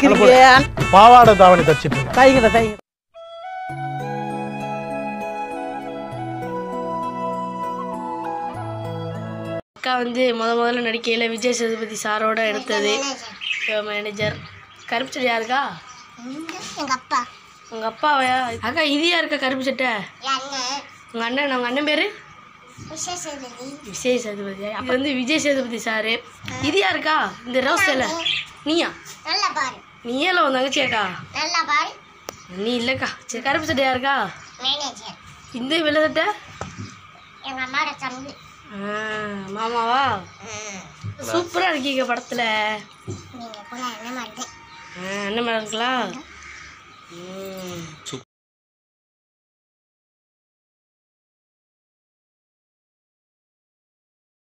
தைக்கிறீங்க பாவாடை தாவணி தச்சிட்டு இருக்கேன் தைக்கிற தைக்கிற அக்கா வந்து முத முதல்ல நடிக்கையில் விஜய் சேதுபதி சாரோட எடுத்தது மேனேஜர் கருப்பு சட்டை யாருக்கா எங்க அப்பா உங்கள் அப்பாவையா அக்கா இது யாருக்கா கருப்பு சட்டை என் அண்ணன் உங்கள் அண்ணன் உங்கள் அண்ணன் பேர் விசேஷபதி விஜய் சேதுபதி இது வந்து விஜய் சேதுபதி சாரு இது யாருக்கா இந்த ரோஸ் சேலை நீயா நல்லா பாரு நீயே இல்லை உன் தங்கச்சியாக்கா நல்லா பாரு நீ இல்லைக்கா சரி கருப்பு சட்டை யாருக்கா மேனேஜர் இந்த வெள்ளை சட்டை எங்க அம்மாவோட தம்பி ஆ, மாமாவா சூப்பராக இருக்கீங்க படத்தில் நீங்க கூட என்ன மாதிரி அண்ணன் மேடம் இருக்கலாம் ம்